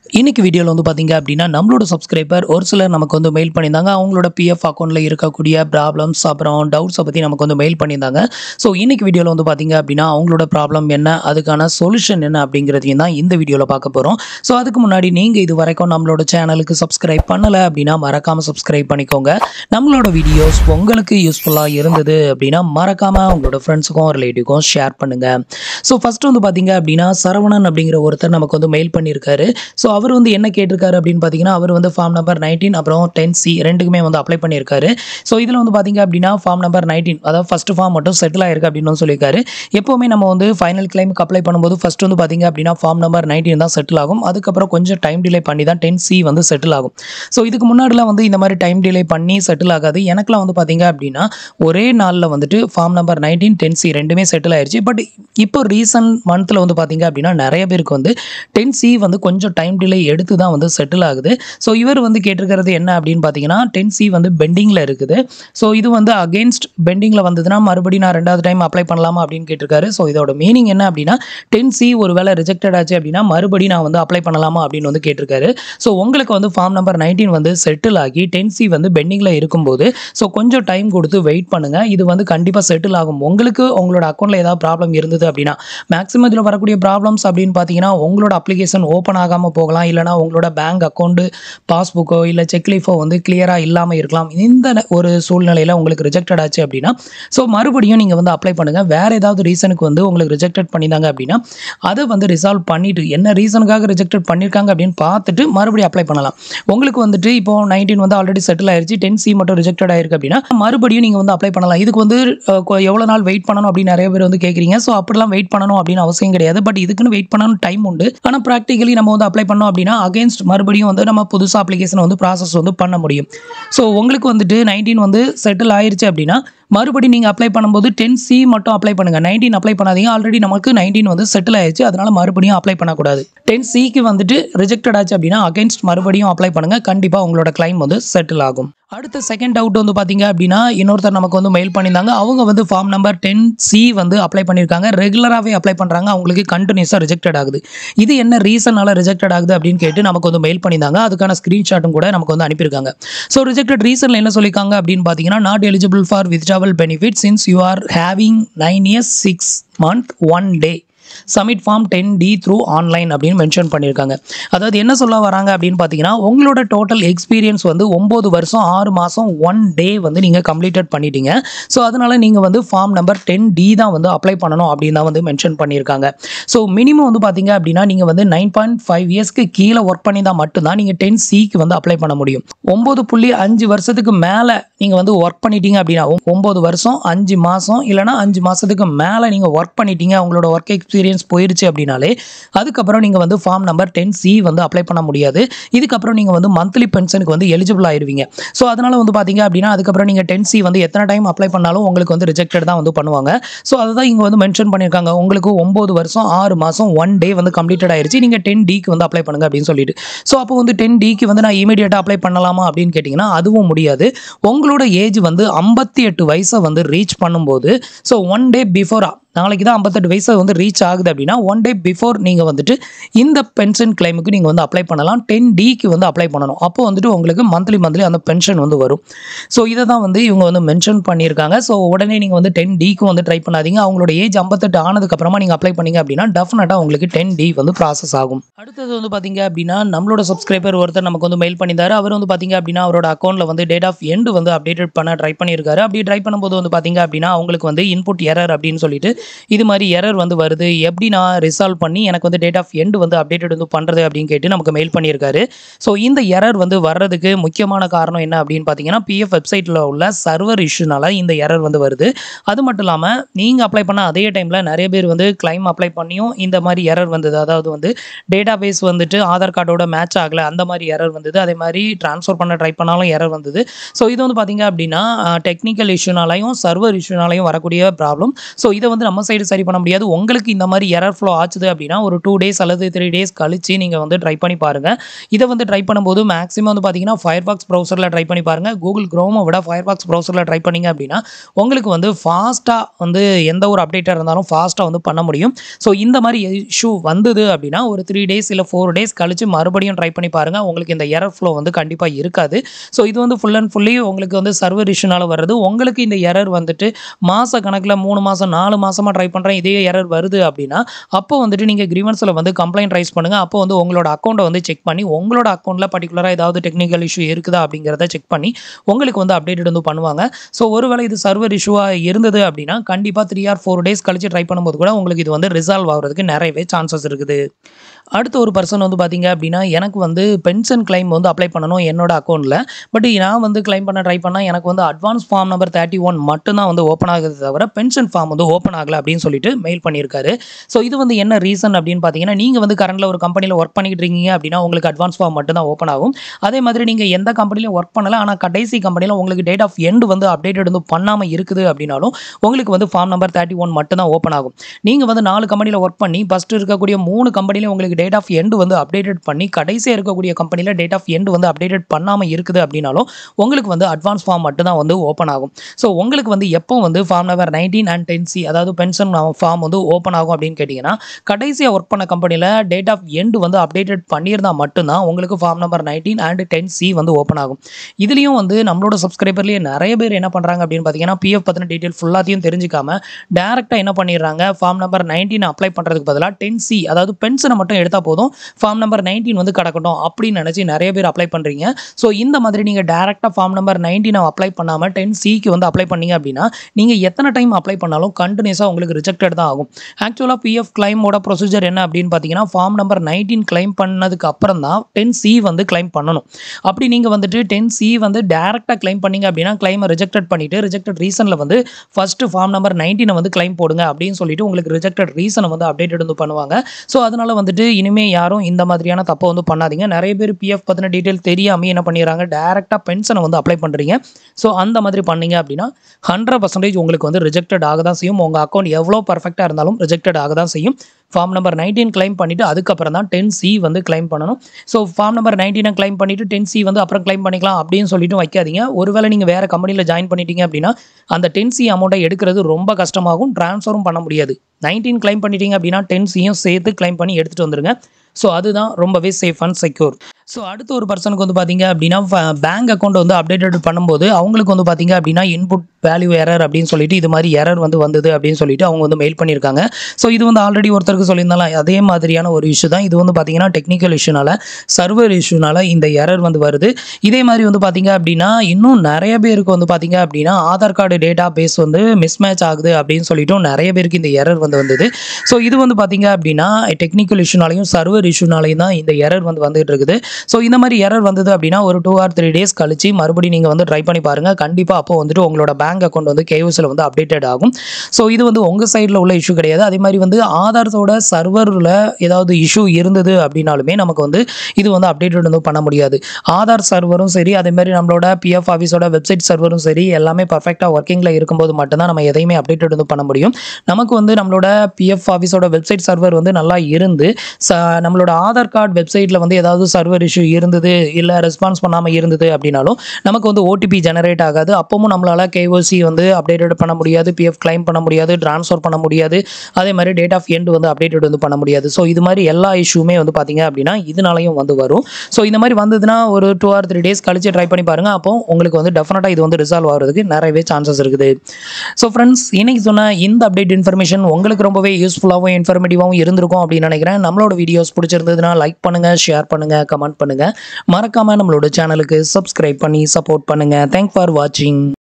இன்னைக்கு வீடியோவில் வந்து பார்த்தீங்க அப்படின்னா நம்மளோட சப்ஸ்கிரைபர் ஒரு சிலர் நமக்கு வந்து மெயில் பண்ணியிருந்தாங்க அவங்களோட பிஎஃப் அக்கௌண்ட்டில் இருக்கக்கூடிய ப்ராப்ளம்ஸ் அப்புறம் டவுட்ஸை பற்றி நமக்கு வந்து மெயில் பண்ணியிருந்தாங்க ஸோ இன்னைக்கு வீடியோவில் வந்து பார்த்தீங்க அப்படின்னா அவங்களோட ப்ராப்ளம் என்ன அதுக்கான சொல்யூஷன் என்ன அப்படிங்கிறதையும் தான் இந்த வீடியோவில் பார்க்க போகிறோம் ஸோ அதுக்கு முன்னாடி நீங்கள் இது வரைக்கும் நம்மளோட சேனலுக்கு சப்ஸ்கிரைப் பண்ணலை அப்படின்னா மறக்காமல் சப்ஸ்கிரைப் பண்ணிக்கோங்க நம்மளோட வீடியோஸ் உங்களுக்கு யூஸ்ஃபுல்லாக இருந்தது அப்படின்னா மறக்காமல் உங்களோட ஃப்ரெண்ட்ஸுக்கும் ரிலேட்டிவ்க்கும் ஷேர் பண்ணுங்கள் ஸோ ஃபஸ்ட்டு வந்து பார்த்தீங்க அப்படின்னா சரவணன் அப்படிங்கிற ஒருத்தர் நமக்கு வந்து மெயில் பண்ணியிருக்காரு ஸோ அவர் வந்து என்ன கேட்டிருக்காரு அப்படின்னு பார்த்தீங்கன்னா அவர் வந்து ஃபார்ம் நம்பர் நைன்டீன் அப்புறம் டென் சி ரெண்டுக்குமே வந்து அப்ளை பண்ணியிருக்காரு ஸோ இதில் வந்து பார்த்தீங்க அப்படின்னா ஃபார்ம் நம்பர் நைன்டீன் அதாவது ஃபஸ்ட்டு ஃபார்ம் மட்டும் செட்டில் ஆயிருக்கு அப்படின்னு வந்து சொல்லியிருக்காரு எப்போவுமே நம்ம வந்து ஃபைனல் கிளைமுக்கு அப்ளை பண்ணும்போது ஃபஸ்ட் வந்து பார்த்தீங்க அப்படின்னா ஃபார்ம் நம்பர் நைன்டீன் தான் செட்டில் ஆகும் அதுக்கப்புறம் கொஞ்சம் டைம் டிலே பண்ணி தான் டென் சி வந்து செட்டில் ஆகும் ஸோ இதுக்கு முன்னாடிலாம் வந்து இந்த மாதிரி டைம் டிலே பண்ணி செட்டில் ஆகாது எனக்குலாம் வந்து பார்த்தீங்க அப்படின்னா ஒரே நாளில் வந்துட்டு form number nineteen ten C ரெண்டுமே செட்டில் ஆயிருச்சு பட் இப்போ ரீசன்ட் மந்த்தில் வந்து பார்த்தீங்க அப்படின்னா நிறைய பேருக்கு வந்து டென் சி வந்து கொஞ்சம் டைம் டிலே எடுத்து தான் வந்து செட்டில் ஆகுது ஸோ இவர் வந்து கேட்டிருக்கிறது என்ன அப்படின்னு பார்த்தீங்கன்னா டென் சி வந்து பெண்டிங்கில் இருக்குது ஸோ இது வந்து அகேன்ஸ்ட் பெண்டிங்கில் வந்ததுன்னா மறுபடியும் நான் ரெண்டாவது டைம் அப்ளை பண்ணலாமா அப்படின்னு கேட்டிருக்காரு ஸோ இதோட மீனிங் என்ன அப்படின்னா டென் சி ஒரு வேளை ரிஜெக்டட் ஆச்சு அப்படின்னா மறுபடியும் நான் வந்து அப்ளை பண்ணலாமா அப்படின்னு வந்து கேட்டிருக்காரு ஸோ உங்களுக்கு வந்து ஃபார்ம் நம்பர் நைன்டீன் வந்து செட்டில் ஆகி டென் சி வந்து பெண்டிங்கில் இருக்கும்போது ஸோ கொஞ்சம் டைம் கொடுத்து வெயிட் பண்ணுங்கள் இது வந்து கண்டிப்பாக செட்டில் ஆகும் உங்களுக்கு உங்களோட அக்கௌண்ட்டில் ஏதாவது ப்ராப்ளம் இருந்தது அப்படின்னா மேக்ஸிமம் இதில் வரக்கூடிய ப்ராப்ளம்ஸ் அப்படின்னு பார்த்தீங்கன்னா உங்களோட அப்ளிகேஷன் ஓப்பன் ஆகாமல் போகலாம் இல்லைனா உங்களோட பேங்க் அக்கௌண்ட்டு பாஸ்புக்கோ இல்லை செக்லீஃபோ வந்து கிளியராக இல்லாமல் இருக்கலாம் இந்த ந- ஒரு சூழ்நிலையில் உங்களுக்கு ரிஜெக்டட் ஆச்சு அப்படின்னா ஸோ மறுபடியும் நீங்கள் வந்து அப்ளை பண்ணுங்கள் வேறு ஏதாவது ரீசனுக்கு வந்து உங்களுக்கு ரிஜெக்டட் பண்ணியிருந்தாங்க அப்படின்னா அதை வந்து ரிசால்வ் பண்ணிவிட்டு என்ன ரீசனுக்காக ரிஜெக்டட் பண்ணியிருக்காங்க அப்படின்னு பார்த்துட்டு மறுபடியும் அப்ளை பண்ணலாம் உங்களுக்கு வந்துட்டு இப்போ நைன்டீன் வந்து ஆல்ரெடி செட்டில் ஆயிருச்சு டென் சி மட்டும் ரிஜெக்டட் ஆயிருக்கு அப்படின்னா மறுபடியும் நீங்கள் வந்து அப்ளை பண்ணலாம் இதுக்கு வந்து அஹ், கொ- எவ்வளோ நாள் வெயிட் பண்ணணும் அப்படின்னு நிறைய பேர் வந்து கேட்குறீங்க ஸோ அப்படிலாம் வெயிட் பண்ணணும் அப்படின்னு அவசியம் கிடையாது பட் இதுக்குன்னு வெயிட் பண்ணணும் டைம் உண்டு ஆனால் ப்ராக்டிகலி நம்ம வந்து அப்ளை பண்ணோம் அப்படின்னா அகேன்ஸ்ட் மறுபடியும் வந்து நம்ம புதுசாக அப்ளிகேஷன் வந்து ப்ராசஸ் வந்து பண்ண முடியும் ஸோ உங்களுக்கு வந்துட்டு நைன்டீன் வந்து செட்டில் ஆயிருச்சு அப்படின்னா மறுபடியும் நீங்கள் அப்ளை பண்ணும்போது டென் சி மட்டும் அப்ளை பண்ணுங்கள் நைன்டீன் அப்ளை பண்ணாதீங்க ஆல்ரெடி நமக்கு நைன்டீன் வந்து செட்டில் ஆயிடுச்சு அதனால மறுபடியும் அப்ளை பண்ணக்கூடாது டென் சிக்கு வந்துட்டு ரிஜெக்டட் ஆச்சு அப்படின்னா அகைன்ஸ்ட் மறுபடியும் அப்ளை பண்ணுங்கள் கண்டிப்பாக உங்களோட கிளைம் வந்து செட்டில் ஆகும் அடுத்த செகண்ட் டவுட் வந்து பார்த்தீங்க அப்படின்னா இன்னொருத்தர் நமக்கு வந்து மெயில் பண்ணியிருந்தாங்க அவங்க வந்து ஃபார்ம் நம்பர் டென் சி வந்து அப்ளை பண்ணியிருக்காங்க ரெகுலராகவே அப்ளை பண்ணுறாங்க அவங்களுக்கு கண்டினியூஸாக ரிஜெக்டட் ஆகுது இது என்ன ரீசனால ரிஜெக்டட் ஆகுது அப்படின்னு கேட்டு நமக்கு வந்து மெயில் பண்ணியிருந்தாங்க அதுக்கான ஸ்க்ரீன்ஷாட்டும் கூட நமக்கு வந்து அனுப்பியிருக்காங்க ஸோ ரிஜெக்டட் ரீசனில் என்ன சொல்லியிருக்காங்க அப்படின்னு பார்த்தீங்கன்னா not eligible for withdrawal benefit since you are having nine years six month one day submit form ten D through online அப்படின்னு மென்ஷன் பண்ணியிருக்காங்க அதாவது என்ன சொல்ல வராங்க அப்படின்னு பார்த்தீங்கன்னா உங்களோட டோட்டல் எக்ஸ்பீரியன்ஸ் வந்து ஒம்பது வருஷம் ஆறு மாதம் ஒன் டே வந்து நீங்கள் கம்ப்ளீட்டட் பண்ணிட்டீங்க ஸோ அதனால நீங்கள் வந்து ஃபார்ம் நம்பர் டென் டி தான் வந்து அப்ளை பண்ணணும் அப்படின்னு தான் வந்து மென்ஷன் பண்ணியிருக்காங்க ஸோ மினிமம் வந்து பார்த்தீங்க அப்படின்னா நீங்கள் வந்து நைன் பாயிண்ட் ஃபைவ் இயர்ஸ்க்கு கீழே ஒர்க் பண்ணி தான் மட்டும்தான் நீங்கள் டென் சிக்கு வந்து அப்ளை பண்ண முடியும் ஒம்பது புள்ளி அஞ்சு வருஷத்துக்கு மேலே நீங்கள் வந்து ஒர்க் பண்ணிட்டீங்க அப்படின்னா ஒ- ஒம்பது வருஷம் அஞ்சு மாதம் இல்லைனா அஞ்சு மாதத்துக்கு மேலே நீங்கள் ஒர்க் பண்ணிட்டீங்க உங்களோட ஒர்க் எக்ஸ்பீரியன்ஸ் போயிருச்சு அப்படின்னாலே அதுக்கப்புறம் நீங்கள் வந்து ஃபார்ம் நம்பர் டென் சி வந்து அப்ளை பண்ண முடியாது இதுக்கப்புறம் நீங்கள் வந்து மந்த்லி பென்ஷனுக்கு வந்து எலிஜிபிள் ஆயிருவீங்க ஸோ அதனால் வந்து பார்த்தீங்க அப்படின்னா அதுக்கப்புறம் நீங்கள் டென் சி வந்து எத்தனை டைம் அப்ளை பண்ணாலும் உங்களுக்கு வந்து ரிஜெக்டட் தான் வந்து பண்ணுவாங்க ஸோ அதை தான் இங்கே வந்து மென்ஷன் பண்ணியிருக்காங்க உங்களுக்கு ஒம்பது வருஷம் ஆறு மாதம் ஒன் டே வந்து கம்ப்ளீட்டட் ஆயிருச்சு நீங்கள் டென் டிக்கு வந்து அப்ளை பண்ணுங்க அப்படின்னு சொல்லிட்டு ஸோ அப்போ வந்து டென் டிக்கு வந்து நான் இமீடியட்டாக அப்ளை பண்ணலாமா அப்படின்னு கேட்டிங்கன்னா அதுவும் முடியாது உங்களோட ஏஜ் வந்து ஐம்பத்தி எட்டு வயசை வந்து ரீச் பண்ணும்போது ஸோ ஒன் டே பிஃபோரா நாளைக்கு தான் ஐம்பத்தெட்டு வயசு வந்து ரீச் ஆகுது அப்படின்னா ஒன் டே பிஃபோர் நீங்கள் வந்துட்டு இந்த பென்ஷன் கிளைமுக்கு நீங்கள் வந்து அப்ளை பண்ணலாம் டென் டிக்கு வந்து அப்ளை பண்ணணும் அப்போ வந்துட்டு உங்களுக்கு மந்த்லி மந்த்லி அந்த பென்ஷன் வந்து வரும் ஸோ இதை தான் வந்து இவங்க வந்து மென்ஷன் பண்ணியிருக்காங்க ஸோ உடனே நீங்கள் வந்து டென் டிக்கு வந்து ட்ரை பண்ணாதீங்க அவங்களோட ஏஜ் ஐம்பத்தெட்டு ஆனதுக்கப்புறமா நீங்கள் அப்ளை பண்ணீங்க அப்படின்னா டெஃபினட்டாக உங்களுக்கு டென் டி வந்து ப்ராசஸ் ஆகும் அடுத்தது வந்து பார்த்தீங்க அப்படின்னா நம்மளோட சப்ஸ்கிரைபர் ஒருத்தர் நமக்கு வந்து மெயில் பண்ணியிருந்தாரு அவர் வந்து பார்த்தீங்க அப்படின்னா அவரோட அக்கௌண்ட்டில் வந்து டேட் ஆஃப் எண்டு வந்து அப்டேட்டட் பண்ண ட்ரை பண்ணியிருக்காரு அப்படி ட்ரை பண்ணும்போது வந்து பார்த்தீங்க அப்படின்னா அவங்களுக்கு வந்து இன்புட் எரர் அப்படின்னு சொல்லிட்டு இது மாதிரி எரர் வந்து வருது எப்படி நான் ரிசால்வ் பண்ணி எனக்கு வந்து டேட் ஆஃப் எண்டு வந்து அப்டேட்டட் வந்து பண்ணுறது அப்படின்னு கேட்டு நமக்கு மெயில் பண்ணியிருக்காரு ஸோ இந்த எரர் வந்து வர்றதுக்கு முக்கியமான காரணம் என்ன அப்படின்னு பார்த்தீங்கன்னா பிஎஃப் வெப்சைட்டில் உள்ள சர்வர் இஷ்யூனால இந்த எரர் வந்து வருது அது மட்டும் இல்லாமல் நீங்கள் அப்ளை பண்ண அதே டைமில் நிறைய பேர் வந்து கிளைம் அப்ளை பண்ணியும் இந்த மாதிரி எரர் வந்தது அதாவது வந்து டேட்டா பேஸ் வந்துட்டு ஆதார் கார்டோட மேட்ச் ஆகலை அந்த மாதிரி எரர் வந்தது அதே மாதிரி ட்ரான்ஸ்ஃபர் பண்ண ட்ரை பண்ணாலும் எரர் வந்தது ஸோ இது வந்து பார்த்தீங்கன்னா பார்த்தீங்க அப்படின்னா டெக்னிக்கல் இஷ்யூனாலையும் சர்வர் இஷ்யூனாலையும் வரக்கூடிய ப்ராப்ளம் ஸோ இதை வந்து நம்ம சைடு சரி பண்ண முடியாது உங்களுக்கு இந்த மாதிரி எரர் ஃப்ளோ ஆச்சுது அப்படின்னா ஒரு டூ டேஸ் அல்லது த்ரீ டேஸ் கழிச்சு நீங்கள் வந்து ட்ரை பண்ணி பாருங்கள் இதை வந்து ட்ரை பண்ணும்போது மேக்ஸிமம் வந்து பார்த்தீங்கன்னா ஃபயர்பாக்ஸ் ப்ரௌசரில் ட்ரை பண்ணி பாருங்கள் கூகுள் க்ரோமை விட ஃபயர்பாக்ஸ் ப்ரௌசரில் ட்ரை பண்ணீங்க அப்படின்னா உங்களுக்கு வந்து ஃபாஸ்ட்டாக வந்து எந்த ஒரு அப்டேட்டாக இருந்தாலும் ஃபாஸ்ட்டாக வந்து பண்ண முடியும் ஸோ இந்த மாதிரி இஷ்யூ வந்தது அப்படின்னா ஒரு த்ரீ டேஸ் இல்லை ஃபோர் டேஸ் கழிச்சு மறுபடியும் ட்ரை பண்ணி பாருங்கள் உங்களுக்கு இந்த எரர் ஃப்ளோ வந்து கண்டிப்பாக இருக்காது ஸோ இது வந்து ஃபுல் அண்ட் ஃபுல்லி உங்களுக்கு வந்து சர்வர் இஷ்யூனால வர்றது உங்களுக்கு இந்த எரர் வந்துட்டு மாத கணக்கில் மூணு மாதம் நாலு மாதமாக ட்ரை பண்ணுறேன் இதே எரர் வருது அப்படின்னா அப்போ வந்துட்டு நீங்கள் கிரீவன்ஸில் வந்து கம்ப்ளைண்ட் ரைஸ் பண்ணுங்கள் அப்போ வந்து உங்களோட அக்கௌண்ட்டை வந்து செக் பண்ணி உங்களோட அக்கௌண்ட்டில் பர்டிகுலராக ஏதாவது டெக்னிக்கல் இஷ்யூ இருக்குதா அப்படிங்கிறத செக் பண்ணி உங்களுக்கு வந்து அப்டேட் வந்து பண்ணுவாங்க ஸோ ஒருவேளை இது சர்வர் இஷ்யூவாக இருந்தது அப்படின்னா கண்டிப்பாக த்ரீ ஆர் ஃபோர் டேஸ் கழிச்சு ட்ரை பண்ணும்போது கூட உங்களுக்கு இது வந்து ரிசால்வ் ஆகிறதுக்கு நிறையவே சான்சஸ் இருக்குது அடுத்த ஒரு பர்சன் வந்து பார்த்தீங்க அப்படின்னா எனக்கு வந்து பென்ஷன் கிளைம் வந்து அப்ளை பண்ணணும் என்னோட அக்கௌண்ட்டில் பட் நான் வந்து கிளைம் பண்ண ட்ரை பண்ணால் எனக்கு வந்து advance form number thirty one மட்டும்தான் வந்து ஓப்பன் ஆகுது தவிர பென்ஷன் ஃபார்ம் வந்து ஓப்பன் ஆகலை அப்படின்னு சொல்லிட்டு மெயில் பண்ணியிருக்காரு ஸோ இது வந்து என்ன ரீசன் அப்படின்னு பார்த்தீங்கன்னா நீங்கள் வந்து கரண்டில் ஒரு கம்பெனியில் ஒர்க் பண்ணிக்கிட்டு இருக்கீங்க அப்படின்னா உங்களுக்கு அட்வான்ஸ் ஃபார்ம் மட்டும் தான் ஓப்பன் ஆகும் அதே மாதிரி நீங்கள் எந்த கம்பெனிலையும் ஒர்க் பண்ணல ஆனால் கடைசி கம்பெனியில் உங்களுக்கு டேட் ஆஃப் எண்ட் வந்து அப்டேட்டட் வந்து பண்ணாமல் இருக்குது அப்படின்னாலும் உங்களுக்கு வந்து ஃபார்ம் நம்பர் தேர்ட்டி ஒன் மட்டும் தான் ஓப்பன் ஆகும் நீங்கள் வந்து நாலு கம்பெனியில் ஒர்க் பண்ணி ஃபஸ்ட்டு இருக்கக்கூடிய மூணு கம்பெனிலையும் உங்களுக்கு டேட் ஆஃப் எண்ட் வந்து அப்டேட்டட் பண்ணி கடைசியாக இருக்கக்கூடிய கம்பெனியில் டேட் ஆஃப் எண்ட் வந்து அப்டேட்டட் பண்ணாமல் இருக்குது அப்படின்னாலும் உங்களுக்கு வந்து அட்வான்ஸ் ஃபார்ம் மட்டும் தான் வந்து ஓப்பன் ஆகும் ஸோ உங்களுக்கு வந்து எப்போ வந்து form number nineteen and ten C அதாவது பென்ஷன் ஃபார்ம் வந்து ஓப்பன் ஆகும் அப்படின்னு கேட்டிங்கன்னா கடைசியாக ஒர்க் பண்ண கம்பெனியில் டேட் ஆஃப் எண்ட் வந்து அப்டேட்டட் பண்ணியிருந்தால் மட்டும்தான் உங்களுக்கு form number nineteen and ten C வந்து ஓப்பன் ஆகும் இதுலேயும் வந்து நம்மளோட சப்ஸ்கிரைபர்லேயே நிறைய பேர் என்ன பண்ணுறாங்க அப்படின்னு பார்த்தீங்கன்னா பிஎஃப் பற்றின டீட்டெயில் ஃபுல்லாத்தையும் தெரிஞ்சுக்காம டேரெக்டாக என்ன பண்ணிடுறாங்க ஃபார்ம் நம்பர் நைன்டீன் அப்ளை பண்ணுறதுக்கு பதிலாக டென் சி அதாவது பென்ஷனை மட்டும் எடுத்தால் போதும் ஃபார்ம் நம்பர் நைன்டீன் வந்து கிடக்கட்டும் அப்படின்னு நினச்சி நிறைய பேர் அப்ளை பண்ணுறீங்க ஸோ இந்த மாதிரி நீங்கள் டேரெக்டாக ஃபார்ம் நம்பர் நைன்டீனை அப்ளை பண்ணாமல் டென் சிக்கு வந்து அப்ளை பண்ணீங்க அப்படின்னா நீங்கள் எத்தனை டைம் அப்ளை பண்ணாலும் கண்டினியூஸாக உங்களுக்கு ரிஜெக்டட் தான் ஆகும் ஆக்சுவலாக பிஎஃப் கிளைமோட ப்ரொசீஜர் என்ன அப்படின்னு பார்த்தீங்கன்னா ஃபார்ம் நம்பர் நைன்டீன் கிளைம் பண்ணதுக்கு அப்புறம் தான் டென் சி வந்து கிளைம் பண்ணணும் அப்படி நீங்கள் வந்துட்டு டென் சி வந்து டேரெக்டாக கிளைம் பண்ணீங்க அப்படின்னா கிளைமை ரிஜெக்டட் பண்ணிவிட்டு ரிஜெக்டட் ரீசனில் வந்து ஃபஸ்ட்டு ஃபார்ம் நம்பர் நைன்டீனை வந்து கிளைம் போடுங்க அப்படின்னு சொல்லிட்டு உங்களுக்கு ரிஜெக்டட் ரீசனை வந்து அப்டேட்டட் வந்து பண்ணுவாங்க ஸோ அதனால் வந்துட்டு இனிமேல் யாரும் இந்த மாதிரியான தப்பை வந்து பண்ணாதீங்க நிறைய பேர் பிஎஃப் பற்றின டீட்டெயில் தெரியாமல் என்ன பண்ணிடுறாங்க டேரெக்டாக பென்ஷனை வந்து அப்ளை பண்ணுறீங்க ஸோ அந்த மாதிரி பண்ணீங்க அப்படின்னா ஹண்ட்ரட் பர்சன்டேஜ் உங்களுக்கு வந்து ரிஜெக்டட் ஆக தான் செய்யும் உங்கள் அக்கௌண்ட் எவ்வளோ பர்ஃபெக்டாக இருந்தாலும் ரிஜெக்டட் ஆக தான் செய்யும் ஃபார்ம் நம்பர் நைன்டீன் கிளைம் பண்ணிவிட்டு அதுக்கப்புறம் தான் டென் சி வந்து கிளைம் பண்ணணும் ஸோ ஃபார்ம் நம்பர் நைன்டீனை கிளைம் பண்ணிவிட்டு டென் சி வந்து அப்புறம் கிளைம் பண்ணிக்கலாம் அப்படின்னு சொல்லிட்டு வைக்காதீங்க ஒருவேளை நீங்கள் வேறு கம்பெனியில் ஜாயின் பண்ணிட்டீங்க அப்படின்னா அந்த டென் சி அமௌண்ட்டை எடுக்கிறது ரொம்ப கஷ்டமாகும் ட்ரான்ஸ்ஃபரும் பண்ண முடியாது நைன்டீன் கிளைம் பண்ணிட்டீங்க அப்படின்னா டென் சியும் சேர்த்து கிளைம் பண்ணி எடுத்துகிட்டு வந்துருங்க ஸோ அதுதான் ரொம்பவே சேஃப் அண்ட் செக்யூர் ஸோ அடுத்த ஒரு பர்சனுக்கு வந்து பார்த்தீங்க அப்படின்னா பேங்க் அக்கௌண்ட் வந்து அப்டேட்டட் பண்ணும்போது அவங்களுக்கு வந்து பார்த்தீங்க அப்படின்னா இன்புட் வேல்யூ எரர் அப்படின்னு சொல்லிட்டு இது மாதிரி எரர் வந்து வந்தது அப்படின்னு சொல்லிட்டு அவங்க வந்து மெயில் பண்ணியிருக்காங்க ஸோ இது வந்து ஆல்ரெடி ஒருத்தருக்கு சொல்லியிருந்தாலும் அதே மாதிரியான ஒரு இஷ்யூ தான் இது வந்து பார்த்தீங்கன்னா டெக்னிக்கல் இஷ்யூனால சர்வர் இஷ்யூனால இந்த எரர் வந்து வருது இதே மாதிரி வந்து பார்த்தீங்க அப்படின்னா இன்னும் நிறைய பேருக்கு வந்து பார்த்தீங்க அப்படின்னா ஆதார் கார்டு டேட்டா பேஸ் வந்து மிஸ்மேட்ச் ஆகுது அப்படின்னு சொல்லிட்டும் நிறைய பேருக்கு இந்த எரர் வந்து வந்தது ஸோ இது வந்து பார்த்தீங்க அப்படின்னா டெக்னிக்கல் இஷ்யூனாலையும் சர்வர் இஷ்யூனாலையும் தான் இந்த எரர் வந்து வந்துட்டு இருக்குது ஸோ இந்த மாதிரி எரர் வந்தது அப்படின்னா ஒரு டூ ஆர் த்ரீ டேஸ் கழிச்சு மறுபடியும் நீங்கள் வந்து ட்ரை பண்ணி பாருங்கள் கண்டிப்பாக அப்போ வந்துட்டு உங்களோட பேங்க் அக்கௌண்ட் வந்து கேஓசியில் வந்து அப்டேட்டட் ஆகும் ஸோ இது வந்து உங்கள் சைடில் உள்ள இஷ்யூ கிடையாது அதே மாதிரி வந்து ஆதாரத்தோட சர்வரில் ஏதாவது இஷ்யூ இருந்தது அப்படின்னாலுமே நமக்கு வந்து இது வந்து அப்டேட்டட் வந்து பண்ண முடியாது ஆதார் சர்வரும் சரி அதே மாதிரி நம்மளோட பிஎஃப் ஆஃபீஸோட வெப்சைட் சர்வரும் சரி எல்லாமே பர்ஃபெக்டாக ஒர்க்கிங்கில் இருக்கும்போது மட்டும்தான் நம்ம எதையுமே அப்டேட்டட் வந்து பண்ண முடியும் நமக்கு வந்து நம்மளோட பிஎஃப் ஆஃபீஸோட வெப்சைட் சர்வர் வந்து நல்லா இருந்து ச நம்மளோட ஆதார் கார்டு வெப்சைட்டில் வந்து ஏதாவது சர்வர் இஷ்யூ இருந்தது இல்லை ரெஸ்பான்ஸ் பண்ணாமல் இருந்தது அப்படின்னாலும் நமக்கு வந்து ஓடிபி ஜெனரேட் ஆகாது அப்பவும் நம்மளால் கேஓசி வந்து அப்டேட்டட் பண்ண முடியாது பிஎஃப் கிளைம் பண்ண முடியாது ட்ரான்ஸ்ஃபர் பண்ண முடியாது அதே மாதிரி டேட் ஆஃப் எண்ட் வந்து அப்டேட்டட் வந்து பண்ண முடியாது ஸோ இது மாதிரி எல்லா இஷ்யூமே வந்து பார்த்தீங்க அப்படின்னா இதனாலையும் வந்து வரும் ஸோ இந்த மாதிரி வந்ததுன்னா ஒரு டூ ஆர் த்ரீ டேஸ் கழிச்சு ட்ரை பண்ணி பாருங்கள் அப்போ உங்களுக்கு வந்து டெஃபினட்டாக இது வந்து ரிசால்வ் ஆகிறதுக்கு நிறையவே சான்சஸ் இருக்குது ஸோ ஃப்ரெண்ட்ஸ் இன்னைக்கு சொன்ன இந்த அப்டேட் இன்ஃபர்மேஷன் உங்களுக்கு ரொம்பவே யூஸ்ஃபுல்லாகவும் இன்ஃபர்மேட்டிவாகவும் இருந்திருக்கும் அப்படின்னு நினைக்கிறேன் நம்மளோட வீடியோஸ் பிடிச்சிருந்ததுன்னா லைக் பண்ணுங்கள் ஷேர் பண்ணுங்கள் கமெண்ட் பண்ணுங்கள் மறக்காமல் நம்மளோட சேனலுக்கு சப்ஸ்கிரைப் பண்ணி சப்போர்ட் பண்ணுங்கள் தேங்க் ஃபார் வாட்சிங்